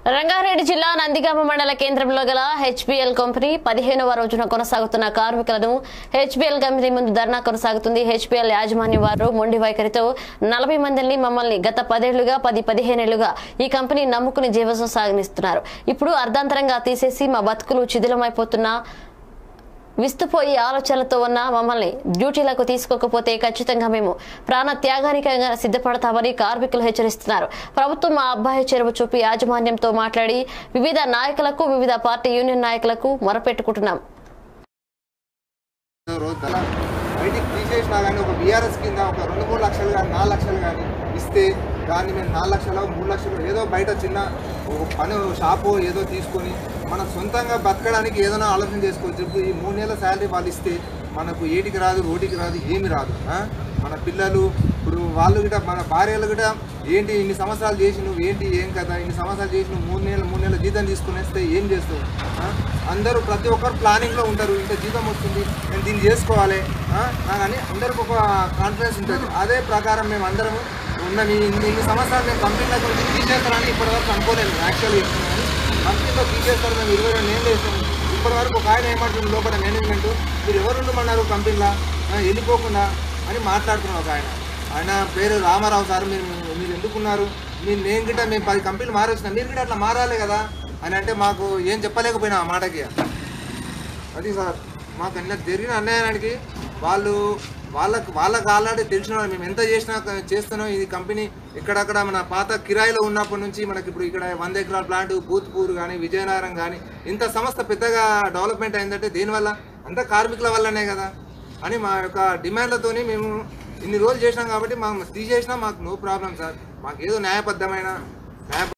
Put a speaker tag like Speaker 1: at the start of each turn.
Speaker 1: రంగారెడ్డి జిల్లా నందిగామ మండల కేంద్రంలో గల హెచ్బిఎల్ కంపెనీ పదిహేనవ రోజున కొనసాగుతున్న కార్మికులను హెచ్బిఎల్ కంపెనీ ముందు ధర్నా కొనసాగుతుంది హెచ్బిఎల్ యాజమాన్యం వారు మొండి వైఖరితో నలభై మందిని మమ్మల్ని గత పదేళ్లుగా పది పదిహేనేళ్లుగా ఈ కంపెనీ నమ్ముకుని జీవసం సాగనిస్తున్నారు ఇప్పుడు అర్ధాంతరంగా తీసేసి మా బతుకులు శిథిలమైపోతున్నా విస్తుపోయి ఆలోచనలతో ఉన్న మమ్మల్ని డ్యూటీలకు తీసుకోకపోతే ఖచ్చితంగా మేము ప్రాణ త్యాగానికి సిద్ధపడతామని కార్మికులు హెచ్చరిస్తున్నారు ప్రభుత్వం మా అబ్బాయి చెరువు చూపి యాజమాన్యంతో మాట్లాడి వివిధ నాయకులకు వివిధ పార్టీ యూనియన్ నాయకులకు మొరపెట్టుకుంటున్నాం
Speaker 2: రోజు అలా బయటికి తీసేసినా కానీ ఒక బీఆర్ఎస్ కింద ఒక రెండు మూడు లక్షలు కానీ నాలుగు లక్షలు కానీ ఇస్తే దాన్ని మేము నాలుగు లక్షలు మూడు లక్షలు ఏదో బయట చిన్న ఒక పని షాపు ఏదో తీసుకొని మన సొంతంగా బతకడానికి ఏదైనా ఆలోచన చేసుకోవచ్చు ఇప్పుడు ఈ మూడు నెలల శాలరీ వాళ్ళు ఇస్తే మనకు ఏటికి రాదు రోటికి రాదు ఏమి రాదు ఆ? మన పిల్లలు ఇప్పుడు వాళ్ళు గిట మన భార్యలు గిట ఏంటి ఇన్ని సంవత్సరాలు చేసి నువ్వు ఏంటి ఏం కదా ఇన్ని సంవత్సరాలు చేసి నువ్వు మూడు నెలలు మూడు నెలల జీతం తీసుకునేస్తే ఏం చేస్తావు ఆ? అందరూ ప్రతి ఒక్కరు ప్లానింగ్లో ఉంటారు ఇంత జీతం వస్తుంది నేను దీన్ని చేసుకోవాలి ఆ? కానీ అందరికి ఒక కాన్ఫిడెన్స్ ఉంటుంది అదే ప్రకారం మేము అందరము ఉన్న ఈ ఇన్ని ఇన్ని సంవత్సరాలు మేము కంపెనీలో కొంచెం తీసేస్తారని ఇప్పటివరకు అనుకోలేము యాక్చువల్లీ కంపెనీలో తీసేస్తారు మేము ఇరవై రెండు ఏళ్ళు వేసాము ఇప్పటి వరకు ఒక ఆయన ఏమంటుంది లోపల మేనేజ్మెంట్ మీరు ఎవరు ఉండమన్నారు కంపెనీలో ఆ, వెళ్ళిపోకుండా అని మాట్లాడుతున్నారు ఒక ఆయన ఆయన పేరు రామారావు సార్ మీరు మీరు ఎందుకున్నారు మీరు నేను గిట్ట మేము పది కంపెనీలు మారొచ్చిన మీరు గిట్ట అట్లా మారాలి కదా అని అంటే మాకు ఏం చెప్పలేకపోయినా ఆ మాటకి అది సార్ మాకు అన్న జరిగిన అన్యాయానికి వాళ్ళు వాళ్ళకు వాళ్ళకి ఆల్రెడీ తెలిసిన వాళ్ళు మేము ఎంత చేసినా క- చేస్తున్నాం ఇది కంపెనీ ఇక్కడక్కడ మన పాత కిరాయిలో ఉన్నప్పటి నుంచి మనకి ఇప్పుడు ఇక్కడ వంద ఎకరాల ప్లాంట్ భూత్పూర్ కానీ విజయనగరం కానీ ఇంత సంస్థ పెద్దగా డెవలప్మెంట్ అయిందంటే దేనివల్ల అంతా కార్మికుల వల్లనే కదా అని మా యొక్క డిమాండ్లతోని మేము ఇన్ని రోజులు చేసినాం కాబట్టి మాకు తీసేసినా మాకు నో ప్రాబ్లం సార్ మాకు ఏదో న్యాయబద్ధమైన న్యాయ